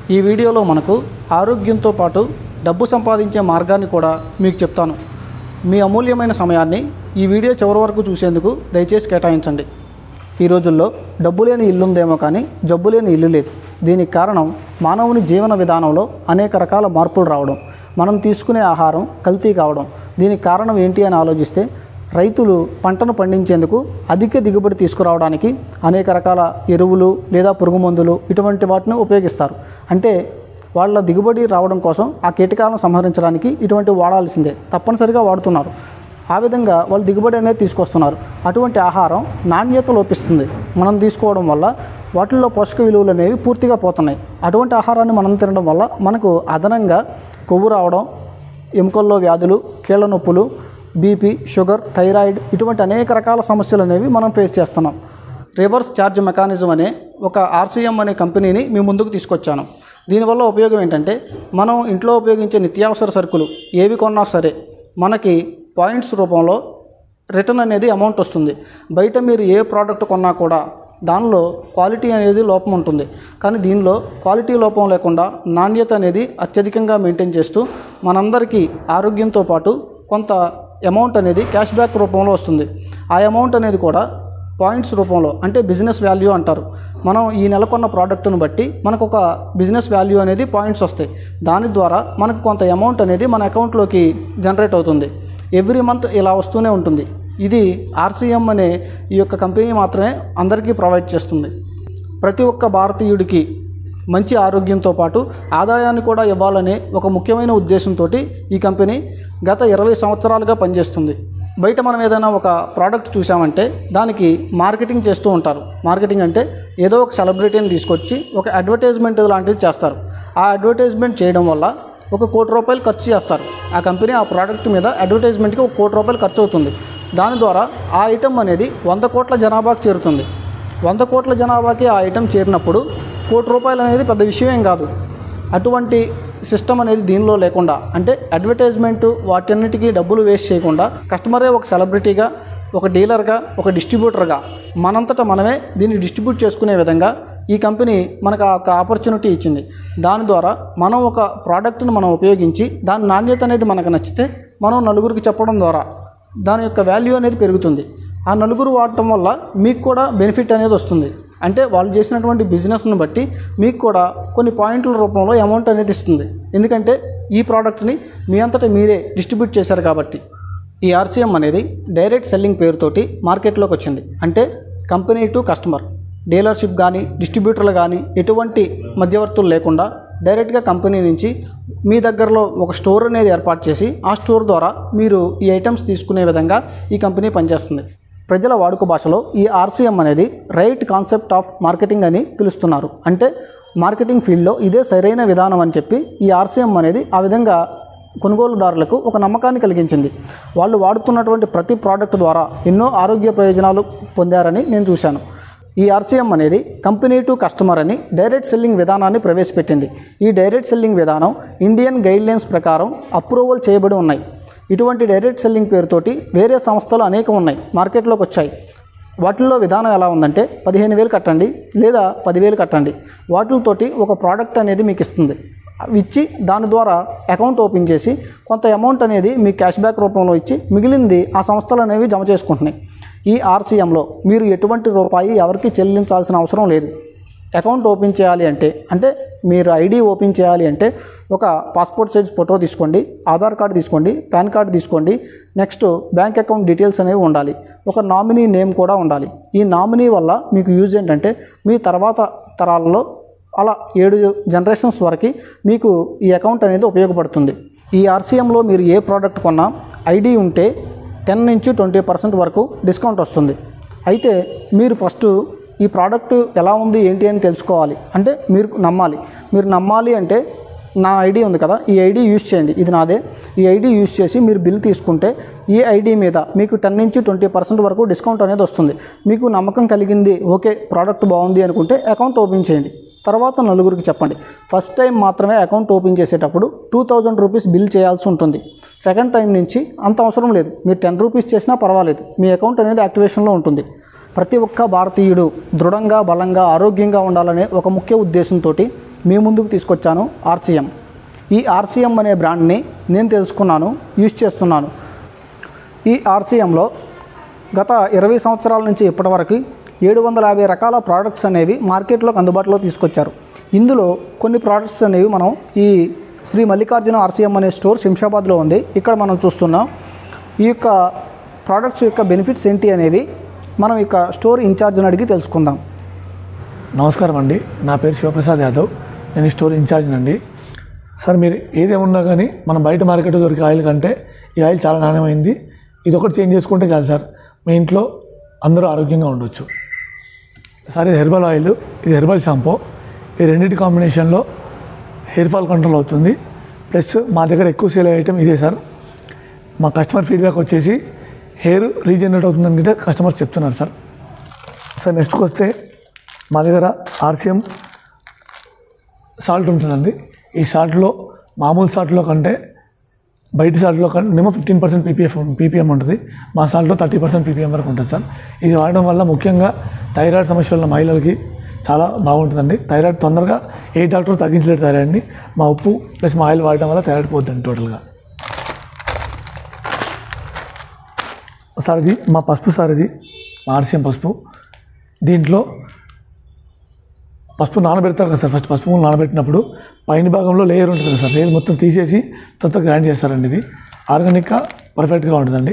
ఈ వీడియోలో మనకు ఆరోగ్యంతో పాటు డబ్బు సంపాదించే మార్గాన్ని కూడా మీకు చెప్తాను మీ అమూల్యమైన సమయాన్ని ఈ వీడియో చివరి వరకు చూసేందుకు దయచేసి కేటాయించండి ఈ రోజుల్లో డబ్బు లేని ఇల్లుందేమో కానీ జబ్బు లేని ఇల్లు లేదు దీనికి కారణం మానవుని జీవన విధానంలో అనేక రకాల మార్పులు రావడం మనం తీసుకునే ఆహారం కల్తీ కావడం దీనికి కారణం ఏంటి అని ఆలోచిస్తే రైతులు పంటను పండించేందుకు అధిక దిగుబడి తీసుకురావడానికి అనేక రకాల ఎరువులు లేదా పురుగు మందులు ఇటువంటి వాటిని ఉపయోగిస్తారు అంటే వాళ్ళ దిగుబడి రావడం కోసం ఆ కీటకాలను సంహరించడానికి ఇటువంటి వాడాల్సిందే తప్పనిసరిగా వాడుతున్నారు ఆ విధంగా వాళ్ళు దిగుబడి అనేది తీసుకొస్తున్నారు అటువంటి ఆహారం నాణ్యత లోపిస్తుంది మనం తీసుకోవడం వల్ల వాటిల్లో పోషక విలువలు అనేవి పూర్తిగా పోతున్నాయి అటువంటి ఆహారాన్ని మనం తినడం వల్ల మనకు అదనంగా కొవ్వు రావడం ఎముకల్లో వ్యాధులు కీళ్ళ నొప్పులు బీపీ షుగర్ థైరాయిడ్ ఇటువంటి అనేక రకాల సమస్యలు అనేవి మనం ఫేస్ చేస్తున్నాం రివర్స్ ఛార్జ్ మెకానిజం అనే ఒక ఆర్సీఎం అనే కంపెనీని మీ ముందుకు తీసుకొచ్చాను దీనివల్ల ఉపయోగం ఏంటంటే మనం ఇంట్లో ఉపయోగించే నిత్యావసర సరుకులు ఏవి కొన్నా సరే మనకి పాయింట్స్ రూపంలో రిటర్న్ అనేది అమౌంట్ వస్తుంది బయట మీరు ఏ ప్రోడక్ట్ కొన్నా కూడా దానిలో క్వాలిటీ అనేది లోపం ఉంటుంది కానీ దీనిలో క్వాలిటీ లోపం లేకుండా నాణ్యత అనేది అత్యధికంగా మెయింటైన్ చేస్తూ మనందరికీ ఆరోగ్యంతో పాటు కొంత అమౌంట్ అనేది క్యాష్ బ్యాక్ రూపంలో వస్తుంది ఆ అమౌంట్ అనేది కూడా పాయింట్స్ రూపంలో అంటే బిజినెస్ వాల్యూ అంటారు మనం ఈ నెల కొన్న ప్రోడక్ట్ను బట్టి మనకు ఒక బిజినెస్ వాల్యూ అనేది పాయింట్స్ వస్తాయి దాని ద్వారా మనకు కొంత అమౌంట్ అనేది మన అకౌంట్లోకి జనరేట్ అవుతుంది ఎవ్రీ మంత్ ఇలా వస్తూనే ఉంటుంది ఇది ఆర్సీఎం అనే ఈ యొక్క కంపెనీ మాత్రమే అందరికీ ప్రొవైడ్ చేస్తుంది ప్రతి ఒక్క భారతీయుడికి మంచి ఆరోగ్యంతో పాటు ఆదాయాన్ని కూడా ఇవ్వాలనే ఒక ముఖ్యమైన ఉద్దేశంతో ఈ కంపెనీ గత ఇరవై సంవత్సరాలుగా పనిచేస్తుంది బయట మనం ఏదైనా ఒక ప్రోడక్ట్ చూసామంటే దానికి మార్కెటింగ్ చేస్తూ ఉంటారు మార్కెటింగ్ అంటే ఏదో ఒక సెలబ్రిటీని తీసుకొచ్చి ఒక అడ్వర్టైజ్మెంట్ లాంటిది చేస్తారు ఆ అడ్వర్టైజ్మెంట్ చేయడం వల్ల ఒక కోటి రూపాయలు ఖర్చు చేస్తారు ఆ కంపెనీ ఆ ప్రోడక్ట్ మీద అడ్వర్టైజ్మెంట్కి ఒక కోటి రూపాయలు ఖర్చు అవుతుంది దాని ద్వారా ఆ ఐటెం అనేది వంద కోట్ల జనాభాకు చేరుతుంది వంద కోట్ల జనాభాకి ఆ ఐటెం చేరినప్పుడు కోటి రూపాయలు అనేది పెద్ద విషయం ఏం కాదు అటువంటి సిస్టమ్ అనేది దీనిలో లేకుండా అంటే అడ్వర్టైజ్మెంట్ వాటన్నిటికీ డబ్బులు వేస్ట్ చేయకుండా కస్టమరే ఒక సెలబ్రిటీగా ఒక డీలర్గా ఒక డిస్ట్రిబ్యూటర్గా మనంతటా మనమే దీన్ని డిస్ట్రిబ్యూట్ చేసుకునే విధంగా ఈ కంపెనీ మనకు ఆ ఒక ఆపర్చునిటీ ఇచ్చింది దాని ద్వారా మనం ఒక ప్రోడక్ట్ను మనం ఉపయోగించి దాని నాణ్యత అనేది మనకు నచ్చితే మనం నలుగురికి చెప్పడం ద్వారా దాని యొక్క వాల్యూ అనేది పెరుగుతుంది ఆ నలుగురు వాడటం వల్ల మీకు కూడా బెనిఫిట్ అనేది వస్తుంది అంటే వాళ్ళు చేసినటువంటి బిజినెస్ను బట్టి మీకు కూడా కొన్ని పాయింట్ల రూపంలో అమౌంట్ అనేది ఇస్తుంది ఎందుకంటే ఈ ప్రోడక్ట్ని మీ అంతటా మీరే డిస్ట్రిబ్యూట్ చేశారు కాబట్టి ఈ ఆర్సీఎం అనేది డైరెక్ట్ సెల్లింగ్ పేరుతోటి మార్కెట్లోకి వచ్చింది అంటే కంపెనీ టు కస్టమర్ డీలర్షిప్ కానీ డిస్ట్రిబ్యూటర్లు కానీ ఎటువంటి మధ్యవర్తులు లేకుండా డైరెక్ట్గా కంపెనీ నుంచి మీ దగ్గరలో ఒక స్టోర్ అనేది ఏర్పాటు చేసి ఆ స్టోర్ ద్వారా మీరు ఈ ఐటమ్స్ తీసుకునే విధంగా ఈ కంపెనీ పనిచేస్తుంది ప్రజల వాడుక భాషలో ఈ ఆర్సీఎం అనేది రైట్ కాన్సెప్ట్ ఆఫ్ మార్కెటింగ్ అని పిలుస్తున్నారు అంటే మార్కెటింగ్ ఫీల్డ్లో ఇదే సరైన విధానం అని చెప్పి ఈ ఆర్సీఎం అనేది ఆ విధంగా కొనుగోలుదారులకు ఒక నమ్మకాన్ని కలిగించింది వాళ్ళు వాడుతున్నటువంటి ప్రతి ప్రోడక్ట్ ద్వారా ఎన్నో ఆరోగ్య ప్రయోజనాలు పొందారని నేను చూశాను ఈ ఆర్సీఎం అనేది కంపెనీ టు కస్టమర్ అని డైరెక్ట్ సెల్లింగ్ విధానాన్ని ప్రవేశపెట్టింది ఈ డైరెక్ట్ సెల్లింగ్ విధానం ఇండియన్ గైడ్లైన్స్ ప్రకారం అప్రూవల్ చేయబడి ఉన్నాయి ఇటువంటి డైరెక్ట్ సెల్లింగ్ పేరుతోటి వేరే సంస్థలు అనేకం ఉన్నాయి మార్కెట్లోకి వచ్చాయి వాటిల్లో విధానం ఎలా ఉందంటే పదిహేను వేలు కట్టండి లేదా పదివేలు కట్టండి వాటితోటి ఒక ప్రోడక్ట్ అనేది మీకు ఇస్తుంది అవి ఇచ్చి దాని ద్వారా అకౌంట్ ఓపెన్ చేసి కొంత అమౌంట్ అనేది మీ క్యాష్ బ్యాక్ రూపంలో ఇచ్చి మిగిలింది ఆ సంస్థలు అనేవి జమ చేసుకుంటున్నాయి ఈ ఆర్సీఎంలో మీరు ఎటువంటి రూపాయి ఎవరికి చెల్లించాల్సిన అవసరం లేదు అకౌంట్ ఓపెన్ చేయాలి అంటే అంటే మీరు ఐడి ఓపెన్ చేయాలి అంటే ఒక పాస్పోర్ట్ సైజ్ ఫోటో తీసుకోండి ఆధార్ కార్డు తీసుకోండి పాన్ కార్డు తీసుకోండి నెక్స్ట్ బ్యాంక్ అకౌంట్ డీటెయిల్స్ అనేవి ఉండాలి ఒక నామినీ నేమ్ కూడా ఉండాలి ఈ నామినీ వల్ల మీకు యూజ్ ఏంటంటే మీ తర్వాత తరాలలో అలా ఏడు జనరేషన్స్ వరకు మీకు ఈ అకౌంట్ అనేది ఉపయోగపడుతుంది ఈ ఆర్సీఎంలో మీరు ఏ ప్రోడక్ట్ కొన్నా ఐడి ఉంటే టెన్ నుంచి ట్వంటీ పర్సెంట్ వరకు డిస్కౌంట్ వస్తుంది అయితే మీరు ఫస్ట్ ఈ ప్రోడక్ట్ ఎలా ఉంది ఏంటి అని తెలుసుకోవాలి అంటే మీరు నమ్మాలి మీరు నమ్మాలి అంటే నా ఐడి ఉంది కదా ఈ ఐడి యూజ్ చేయండి ఇది నాదే ఈ ఐడి యూజ్ చేసి మీరు బిల్ తీసుకుంటే ఈ ఐడి మీద మీకు టెన్ నుంచి ట్వంటీ పర్సెంట్ వరకు డిస్కౌంట్ అనేది వస్తుంది మీకు నమ్మకం కలిగింది ఓకే ప్రోడక్ట్ బాగుంది అనుకుంటే అకౌంట్ ఓపెన్ చేయండి తర్వాత నలుగురికి చెప్పండి ఫస్ట్ టైం మాత్రమే అకౌంట్ ఓపెన్ చేసేటప్పుడు టూ థౌజండ్ రూపీస్ బిల్ చేయాల్సి ఉంటుంది సెకండ్ టైం నుంచి అంత అవసరం లేదు మీరు టెన్ రూపీస్ చేసినా పర్వాలేదు మీ అకౌంట్ అనేది యాక్టివేషన్లో ఉంటుంది ప్రతి ఒక్క భారతీయుడు దృఢంగా బలంగా ఆరోగ్యంగా ఉండాలనే ఒక ముఖ్య ఉద్దేశంతో మీ ముందుకు తీసుకొచ్చాను ఆర్సీఎం ఈ ఆర్సీఎం అనే బ్రాండ్ని నేను తెలుసుకున్నాను యూజ్ చేస్తున్నాను ఈ ఆర్సీఎంలో గత ఇరవై సంవత్సరాల నుంచి ఇప్పటివరకు ఏడు వందల యాభై రకాల ప్రోడక్ట్స్ అనేవి మార్కెట్లోకి అందుబాటులో తీసుకొచ్చారు ఇందులో కొన్ని ప్రోడక్ట్స్ అనేవి మనం ఈ శ్రీ మల్లికార్జున ఆర్సీఎం అనే స్టోర్ శంషాబాద్లో ఉంది ఇక్కడ మనం చూస్తున్నాం ఈ యొక్క ప్రోడక్ట్స్ యొక్క బెనిఫిట్స్ ఏంటి అనేవి మనం ఇక స్టోర్ ఇన్ఛార్జ్ని అడిగి తెలుసుకుందాం నమస్కారం అండి నా పేరు శివప్రసాద్ యాదవ్ నేను ఈ స్టోర్ ఇన్ఛార్జ్ అండి సార్ మీరు ఏదేమున్నా కానీ మన బయట మార్కెట్ దొరికే ఆయిల్ కంటే ఈ ఆయిల్ చాలా నాణ్యమైంది ఇది ఒకటి చేంజ్ చేసుకుంటే చాలు సార్ మీ ఇంట్లో అందరూ ఆరోగ్యంగా ఉండొచ్చు సార్ ఇది హెర్బల్ ఆయిల్ ఇది హెర్బల్ షాంపూ ఈ రెండింటి కాంబినేషన్లో హెయిర్ ఫాల్ కంట్రోల్ అవుతుంది ప్లస్ మా దగ్గర ఎక్కువ సేల్ అయ్యే ఐటమ్ ఇదే సార్ మా కస్టమర్ ఫీడ్బ్యాక్ వచ్చేసి హెయిర్ రీజనరేట్ అవుతుందని కూడా కస్టమర్స్ చెప్తున్నారు సార్ సార్ నెక్స్ట్కి వస్తే మా దగ్గర ఆర్సిఎం సాల్ట్ ఉంటుందండి ఈ సాల్ట్లో మామూలు సాల్ట్లో కంటే బయట సాల్ట్లో కంటే minimum fifteen percent PPF PPM ఉంటుంది మా సాల్ట్లో థర్టీ పర్సెంట్ పీపీఎం వరకు ఉంటుంది సార్ ఇది వాడడం వల్ల ముఖ్యంగా థైరాయిడ్ సమస్య ఉన్న మహిళలకి చాలా బాగుంటుందండి థైరాయిడ్ తొందరగా ఏ డాక్టర్ తగ్గించలేరు థైరాయిడ్ని మా ఉప్పు ప్లస్ మా ఆయిల్ వాడడం వల్ల థైరాయిడ్ పోతుంది టోటల్గా సార్ ఇది మా పసుపు సార్ ఇది మా ఆర్సీఎం పసుపు దీంట్లో పసుపు నానబెడతారు కదా సార్ ఫస్ట్ పసుపు ముక్కలు నానబెట్టినప్పుడు పైన భాగంలో లేయర్ ఉంటుంది కదా సార్ లేయర్ మొత్తం తీసేసి తర్వాత గ్రైండ్ చేస్తారండి ఇది ఆర్గానిక్గా పర్ఫెక్ట్గా ఉంటుందండి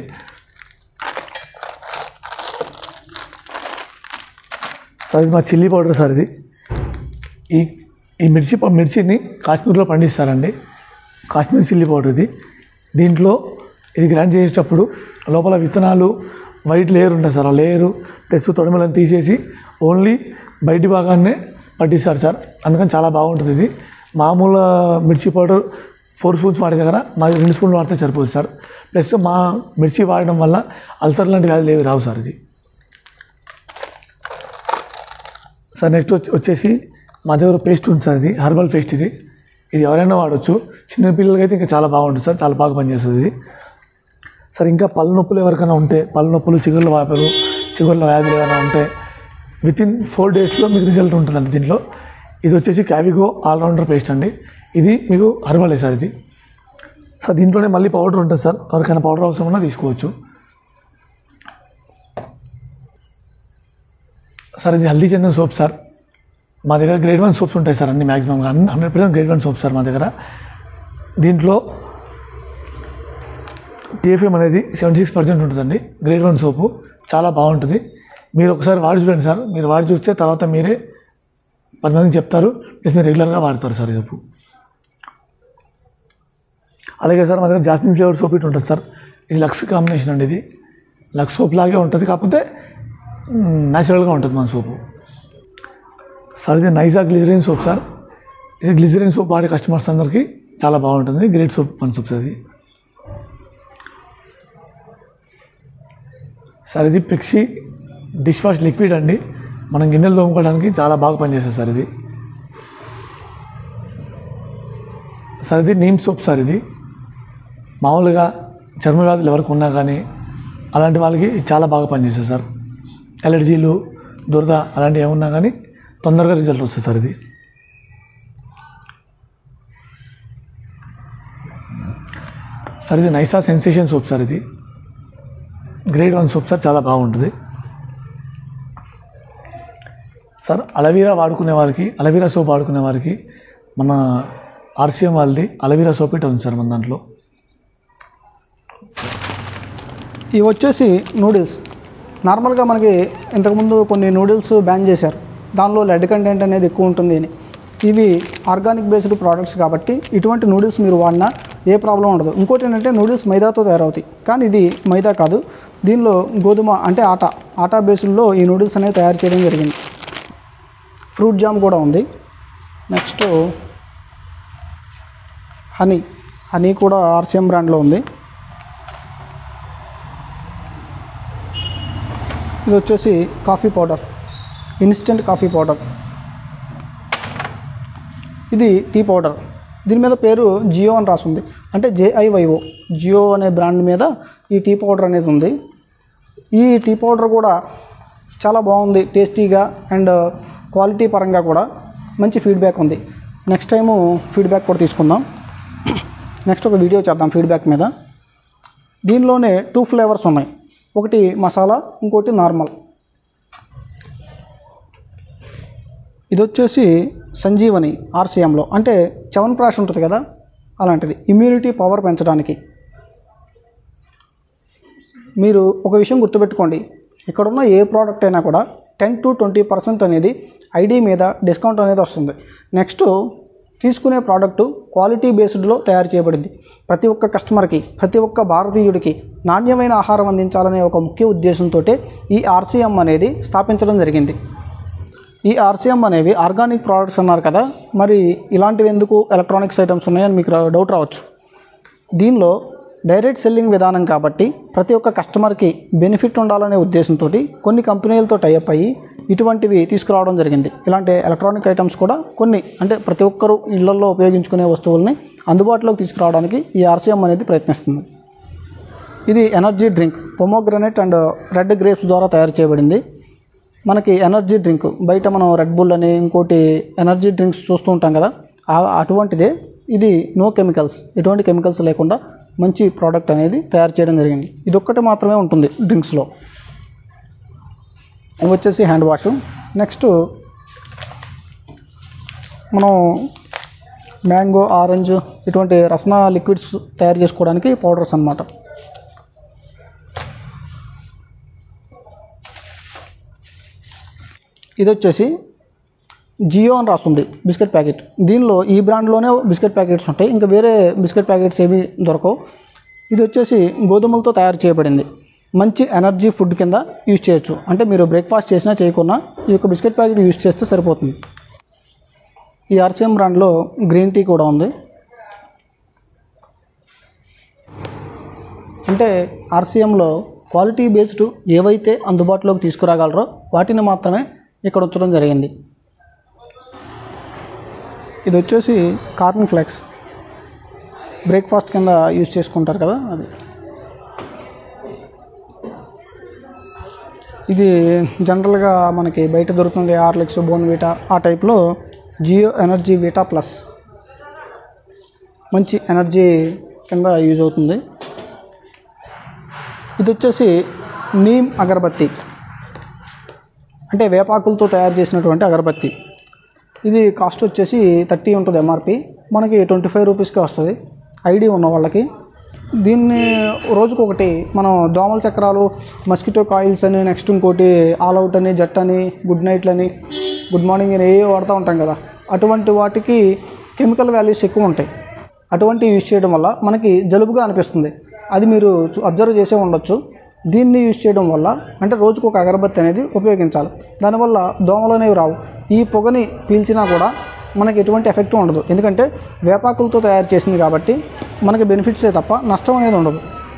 సార్ ఇది మా చిల్లీ పౌడర్ సార్ ఇది ఈ ఈ మిర్చి ప- మిర్చిని కాశ్మీర్లో పండిస్తారండి కాశ్మీర్ చిల్లీ పౌడర్ ఇది దీంట్లో ఇది గ్రైండ్ చేసేటప్పుడు లోపల విత్తనాలు వైట్ లేయర్ ఉంటుంది సార్ ఆ లేయరు ప్లస్ తొడిమలను తీసేసి ఓన్లీ బయటి భాగాన్నే పట్టిస్తారు సార్ అందుకని చాలా బాగుంటుంది ఇది మామూలు మిర్చి పౌడర్ ఫోర్ స్పూన్స్ వాడే దగ్గర మాది రెండు స్పూన్లు వాడితే సరిపోదు సార్ ప్లస్ మా మిర్చి వాడడం వల్ల అల్సర్ లాంటి వ్యాధులు ఏవి రావు సార్ ఇది సార్ నెక్స్ట్ వచ్చి వచ్చేసి మా దగ్గర పేస్ట్ ఉంది సార్ ఇది హర్బల్ పేస్ట్ ఇది ఇది ఎవరైనా వాడచ్చు చిన్న పిల్లలకి అయితే ఇంకా చాలా బాగుంటుంది సార్ చాలా బాగా పనిచేస్తుంది ఇది సార్ ఇంకా పళ్ళ నొప్పులు ఎవరికైనా ఉంటే పళ్ళ నొప్పులు చిగుర్ల వ్యాపారు చిగుర్ల వ్యాధులు ఏమైనా ఉంటే విత్ ఇన్ ఫోర్ డేస్లో మీకు రిజల్ట్ ఉంటుందండి దీంట్లో ఇది వచ్చేసి క్యావిగో ఆల్రౌండర్ పేస్ట్ అండి ఇది మీకు హర్బలే సార్ ఇది సార్ దీంట్లోనే మళ్ళీ పౌడర్ ఉంటుంది సార్ ఎవరికైనా పౌడర్ అవసరం ఉన్నా తీసుకోవచ్చు సార్ ఇది హల్దీ చందన్ సోప్ సార్ మా దగ్గర గ్రేడ్ వన్ సోప్స్ ఉంటాయి సార్ అన్ని మ్యాక్సిమం అన్ని hundred percent grade one soap sir మా దగ్గర దీంట్లో టీఎఫ్ఎం అనేది సెవెంటీ సిక్స్ పర్సెంట్ ఉంటుందండి గ్రేడ్ వన్ సోపు చాలా బాగుంటుంది మీరు ఒకసారి వాడి చూడండి సార్ మీరు వాడి చూస్తే తర్వాత మీరే పది మందికి చెప్తారు ప్లస్ మీరు రెగ్యులర్గా వాడతారు సార్ ఈ సోపు అలాగే సార్ మా దగ్గర జాస్మిన్ ఫ్లేవర్ సోప్ ఇటు ఉంటుంది సార్ ఇది లక్స్ కాంబినేషన్ అండి ఇది లక్స్ సోప్ లాగే ఉంటుంది కాకపోతే న్యాచురల్గా ఉంటుంది మన సోపు సార్ ఇది నైజా గ్లిజరిన్ సోప్ సార్ ఇది గ్లిజరిన్ సోప్ వాడే కస్టమర్స్ అందరికీ చాలా బాగుంటుంది గ్రేట్ సోప్ మన సోప్స్ అది సార్ ఇది పిక్షి డిష్ వాష్ లిక్విడ్ అండి మనం గిన్నెలు తోముకోవడానికి చాలా బాగా పనిచేస్తుంది సార్ ఇది సార్ ఇది నీమ్ సోప్ సార్ ఇది మామూలుగా చర్మ వ్యాధులు ఎవరికి ఉన్నా కానీ అలాంటి వాళ్ళకి ఇది చాలా బాగా పనిచేస్తుంది సార్ ఎలర్జీలు దురద అలాంటివి ఏమున్నా కానీ తొందరగా రిజల్ట్ వస్తుంది సార్ ఇది సార్ ఇది నైసా సెన్సేషన్ సోప్ సార్ ఇది గ్రేడ్ వన్ సోప్ సార్ చాలా బాగుంటుంది సార్ అలవీరా వాడుకునే వారికి అలవీరా సోప్ వాడుకునే వారికి మన ఆర్సీఎం వాళ్ళది అలవీరా సోప్ ఇట్ ఉంది సార్ మన దాంట్లో ఇవి వచ్చేసి నూడిల్స్ నార్మల్గా మనకి ఇంతకుముందు కొన్ని నూడిల్స్ బ్యాన్ చేశారు దానిలో లెడ్ కంటెంట్ అనేది ఎక్కువ ఉంటుంది అని ఇవి ఆర్గానిక్ బేస్డ్ ప్రోడక్ట్స్ కాబట్టి ఇటువంటి నూడిల్స్ మీరు వాడినా ఏ ప్రాబ్లం ఉండదు ఇంకోటి ఏంటంటే నూడిల్స్ మైదాతో తయారవుతాయి కానీ ఇది మైదా కాదు దీనిలో గోధుమ అంటే ఆటా ఆటా బేస్డ్లో ఈ నూడిల్స్ అనేవి తయారు చేయడం జరిగింది ఫ్రూట్ జామ్ కూడా ఉంది నెక్స్ట్ హనీ హనీ కూడా ఆర్సిఎం బ్రాండ్లో ఉంది ఇది వచ్చేసి coffee powder instant coffee powder ఇది టీ పౌడర్ దీని మీద పేరు జియో అని రాసింది అంటే జేఐవైఓ జియో అనే బ్రాండ్ మీద ఈ టీ పౌడర్ అనేది ఉంది ఈ టీ పౌడర్ కూడా చాలా బాగుంది టేస్టీగా అండ్ క్వాలిటీ పరంగా కూడా మంచి ఫీడ్బ్యాక్ ఉంది నెక్స్ట్ టైము ఫీడ్బ్యాక్ కూడా తీసుకుందాం నెక్స్ట్ ఒక వీడియో చేద్దాం ఫీడ్బ్యాక్ మీద దీనిలోనే టూ ఫ్లేవర్స్ ఉన్నాయి ఒకటి మసాలా ఇంకోటి నార్మల్ ఇది వచ్చేసి సంజీవని ఆర్సీఎంలో అంటే చవన్ప్రాష్ ఉంటుంది కదా అలాంటిది ఇమ్యూనిటీ పవర్ పెంచడానికి మీరు ఒక విషయం గుర్తుపెట్టుకోండి ఇక్కడున్న ఏ ప్రోడక్ట్ అయినా కూడా టెన్ టు ట్వంటీ పర్సెంట్ అనేది ఐడి మీద డిస్కౌంట్ అనేది వస్తుంది నెక్స్ట్ తీసుకునే ప్రోడక్ట్ క్వాలిటీ బేస్డ్లో తయారు చేయబడింది ప్రతి ఒక్క కస్టమర్కి ప్రతి ఒక్క భారతీయుడికి నాణ్యమైన ఆహారం అందించాలనే ఒక ముఖ్య ఉద్దేశంతో ఈ ఆర్సీఎం అనేది స్థాపించడం జరిగింది ఈ ఆర్సీఎం అనేవి ఆర్గానిక్ ప్రోడక్ట్స్ అన్నారు కదా మరి ఇలాంటివి ఎందుకు ఎలక్ట్రానిక్స్ ఐటమ్స్ ఉన్నాయని మీకు రా- డౌట్ రావచ్చు దీనిలో డైరెక్ట్ సెల్లింగ్ విధానం కాబట్టి ప్రతి ఒక్క కస్టమర్కి బెనిఫిట్ ఉండాలనే ఉద్దేశంతో కొన్ని కంపెనీలతో టైఅప్ అయ్యి ఇటువంటివి తీసుకురావడం జరిగింది ఇలాంటి ఎలక్ట్రానిక్ ఐటమ్స్ కూడా కొన్ని అంటే ప్రతి ఒక్కరూ ఇళ్లలో ఉపయోగించుకునే వస్తువుల్ని అందుబాటులోకి తీసుకురావడానికి ఈ ఆర్సీఎం అనేది ప్రయత్నిస్తుంది ఇది energy drink pomegranate and red grapes ద్వారా తయారు చేయబడింది మనకి ఎనర్జీ డ్రింక్ బయట మనం రెడ్ బుల్ అని ఇంకోటి ఎనర్జీ డ్రింక్స్ చూస్తూ ఉంటాం కదా ఆ- అటువంటిదే ఇది నో కెమికల్స్ ఎటువంటి కెమికల్స్ లేకుండా మంచి ప్రోడక్ట్ అనేది తయారు చేయడం జరిగింది ఇది ఒక్కటి మాత్రమే ఉంటుంది డ్రింక్స్లో ఇవి వచ్చేసి హ్యాండ్ వాష్ నెక్స్ట్ మనం మ్యాంగో ఆరెంజ్ ఇటువంటి రసన లిక్విడ్స్ తయారు చేసుకోవడానికి పౌడర్స్ అన్నమాట ఇది వచ్చేసి జియో అని రాస్తుంది బిస్కెట్ ప్యాకెట్ దీనిలో ఈ బ్రాండ్లోనే బిస్కెట్ ప్యాకెట్స్ ఉంటాయి ఇంకా వేరే బిస్కెట్ ప్యాకెట్స్ ఏవి దొరకవు ఇది వచ్చేసి గోధుమలతో తయారు చేయబడింది మంచి ఎనర్జీ ఫుడ్ కింద యూజ్ చేయొచ్చు అంటే మీరు బ్రేక్ఫాస్ట్ చేసినా చేయకున్నా ఈ యొక్క బిస్కెట్ ప్యాకెట్ యూజ్ చేస్తే సరిపోతుంది ఈ ఆర్సీఎం బ్రాండ్లో గ్రీన్ టీ కూడా ఉంది అంటే ఆర్సీఎంలో క్వాలిటీ బేస్డ్ ఏవైతే అందుబాటులోకి తీసుకురాగలరో వాటిని మాత్రమే ఇక్కడ ఉంచడం జరిగింది ఇది వచ్చేసి కార్న్ ఫ్లెక్స్ బ్రేక్ఫాస్ట్ కింద యూజ్ చేసుకుంటారు కదా అది ఇది జనరల్గా మనకి బయట దొరుకుతుంది ఆర్లిక్స్ బోన్వీటా ఆ టైప్లో జియో ఎనర్జీ వీటా ప్లస్ మంచి ఎనర్జీ కింద యూజ్ అవుతుంది ఇది వచ్చేసి నీమ్ అగరబత్తి అంటే వేపాకులతో తయారు చేసినటువంటి అగరబత్తి ఇది కాస్ట్ వచ్చేసి థర్టీ ఉంటుంది ఎంఆర్పి మనకి ట్వంటీ ఫైవ్ రూపీస్కే వస్తుంది ఐడి ఉన్న వాళ్ళకి దీన్ని రోజుకొకటి మనం దోమల చక్రాలు మస్కిటో కాయిల్స్ అని నెక్స్ట్ ఇంకోటి ఆల్ అవుట్ అని జట్ అని గుడ్ నైట్లని గుడ్ మార్నింగ్ అని ఏ వాడుతూ ఉంటాం కదా అటువంటి వాటికి కెమికల్ వాల్యూస్ ఎక్కువ ఉంటాయి అటువంటి యూజ్ చేయడం వల్ల మనకి జలుబుగా అనిపిస్తుంది అది మీరు అబ్జర్వ్ చేసే ఉండొచ్చు దీన్ని యూజ్ చేయడం వల్ల అంటే రోజుకు ఒక అగరబత్తి అనేది ఉపయోగించాలి దానివల్ల దోమలు అనేవి రావు ఈ పొగని పీల్చినా కూడా మనకి ఎటువంటి ఎఫెక్ట్ ఉండదు ఎందుకంటే వేపాకులతో తయారు చేసింది కాబట్టి మనకి బెనిఫిట్సే తప్ప నష్టం అనేది ఉండదు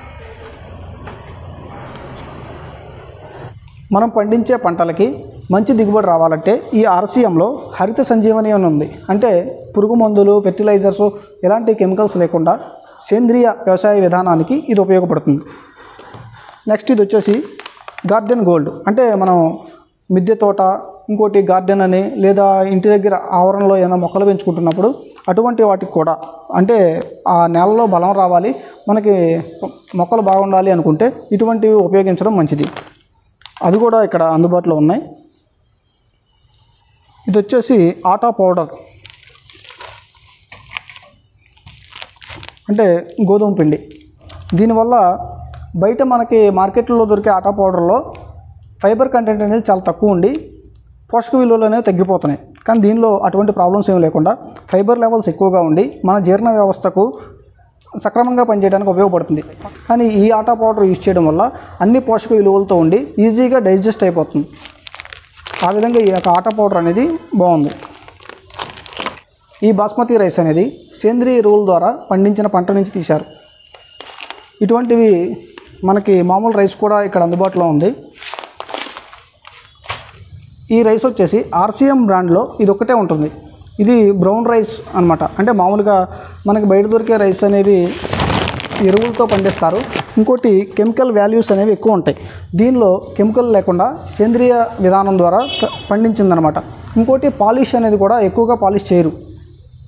మనం పండించే పంటలకి మంచి దిగుబడి రావాలంటే ఈ ఆర్సీఎంలో హరిత సంజీవని అని ఉంది అంటే పురుగు మందులు ఫెర్టిలైజర్స్ ఎలాంటి కెమికల్స్ లేకుండా సేంద్రియ వ్యవసాయ విధానానికి ఇది ఉపయోగపడుతుంది నెక్స్ట్ ఇది వచ్చేసి గార్డెన్ గోల్డ్ అంటే మనం మిద్దె తోట ఇంకోటి గార్డెన్ అని లేదా ఇంటి దగ్గర ఆవరణలో ఏమైనా మొక్కలు పెంచుకుంటున్నప్పుడు అటువంటి వాటికి కూడా అంటే ఆ నేలలో బలం రావాలి మనకి మొక్కలు బాగుండాలి అనుకుంటే ఇటువంటివి ఉపయోగించడం మంచిది అవి కూడా ఇక్కడ అందుబాటులో ఉన్నాయి ఇది వచ్చేసి ఆటా పౌడర్ అంటే గోధుమ పిండి దీనివల్ల బయట మనకి మార్కెట్లో దొరికే ఆటా పౌడర్లో ఫైబర్ కంటెంట్ అనేది చాలా తక్కువ ఉండి పోషక విలువలు అనేవి తగ్గిపోతున్నాయి కానీ దీనిలో అటువంటి ప్రాబ్లమ్స్ ఏమి లేకుండా ఫైబర్ లెవెల్స్ ఎక్కువగా ఉండి మన జీర్ణ వ్యవస్థకు సక్రమంగా పనిచేయడానికి ఉపయోగపడుతుంది కానీ ఈ ఆటా పౌడర్ యూజ్ చేయడం వల్ల అన్ని పోషక విలువలతో ఉండి ఈజీగా డైజెస్ట్ అయిపోతుంది ఆ విధంగా ఈ యొక్క ఆటా పౌడర్ అనేది బాగుంది ఈ బాస్మతి రైస్ అనేది సేంద్రియ ఎరువుల ద్వారా పండించిన పంట నుంచి తీశారు ఇటువంటివి మనకి మామూలు రైస్ కూడా ఇక్కడ అందుబాటులో ఉంది ఈ రైస్ వచ్చేసి ఆర్సీఎం బ్రాండ్లో ఇది ఒకటే ఉంటుంది ఇది బ్రౌన్ రైస్ అన్నమాట అంటే మామూలుగా మనకి బయట దొరికే రైస్ అనేవి ఎరువులతో పండిస్తారు ఇంకోటి కెమికల్ వాల్యూస్ అనేవి ఎక్కువ ఉంటాయి దీనిలో కెమికల్ లేకుండా సేంద్రియ విధానం ద్వారా త- పండించిందనమాట ఇంకోటి పాలిష్ అనేది కూడా ఎక్కువగా పాలిష్ చేయరు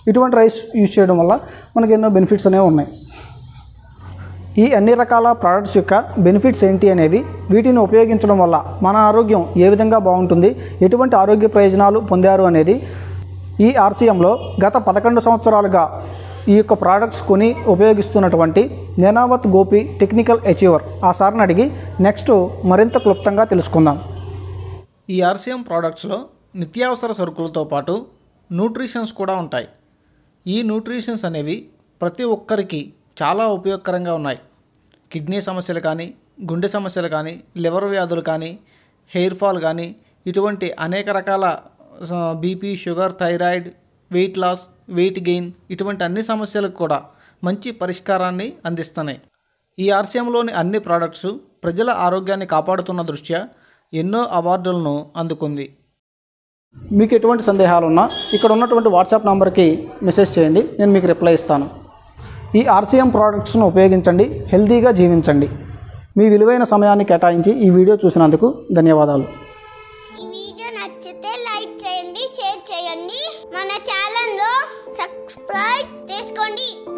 ఇటువంటి రైస్ యూజ్ చేయడం వల్ల మనకి ఎన్నో బెనిఫిట్స్ అనేవి ఉన్నాయి ఈ అన్ని రకాల ప్రోడక్ట్స్ యొక్క బెనిఫిట్స్ ఏంటి అనేవి వీటిని ఉపయోగించడం వల్ల మన ఆరోగ్యం ఏ విధంగా బాగుంటుంది ఎటువంటి ఆరోగ్య ప్రయోజనాలు పొందారు అనేది ఈ ఆర్సీఎంలో గత పదకొండు సంవత్సరాలుగా ఈ యొక్క ప్రోడక్ట్స్ కొని ఉపయోగిస్తున్నటువంటి నేనావత్ గోపి టెక్నికల్ అచీవర్ ఆ సార్ని అడిగి నెక్స్ట్ మరింత క్లుప్తంగా తెలుసుకుందాం ఈ ఆర్సీఎం ప్రోడక్ట్స్లో నిత్యావసర సరుకులతో పాటు న్యూట్రిషన్స్ కూడా ఉంటాయి ఈ న్యూట్రిషన్స్ అనేవి ప్రతి ఒక్కరికి చాలా ఉపయోగకరంగా ఉన్నాయి కిడ్నీ సమస్యలు కానీ గుండె సమస్యలు కానీ లివర్ వ్యాధులు కానీ హెయిర్ ఫాల్ కానీ ఇటువంటి అనేక రకాల BP sugar thyroid weight loss weight gain ఇటువంటి అన్ని సమస్యలకు కూడా మంచి పరిష్కారాన్ని అందిస్తున్నాయి ఈ ఆర్సీఎంలోని అన్ని ప్రోడక్ట్స్ ప్రజల ఆరోగ్యాన్ని కాపాడుతున్న దృష్ట్యా ఎన్నో అవార్డులను అందుకుంది మీకు ఎటువంటి సందేహాలు ఉన్నా ఇక్కడ ఉన్నటువంటి వాట్సాప్ నంబర్కి మెసేజ్ చేయండి నేను మీకు రిప్లై ఇస్తాను ఈ ఆర్సీఎం ప్రోడక్ట్స్ను ఉపయోగించండి హెల్తీగా జీవించండి మీ విలువైన సమయాన్ని కేటాయించి ఈ వీడియో చూసినందుకు ధన్యవాదాలు ఈ వీడియో నచ్చితే లైక్ చేయండి షేర్ చేయండి మన ఛానల్లో సబ్స్క్రైబ్ చేసుకోండి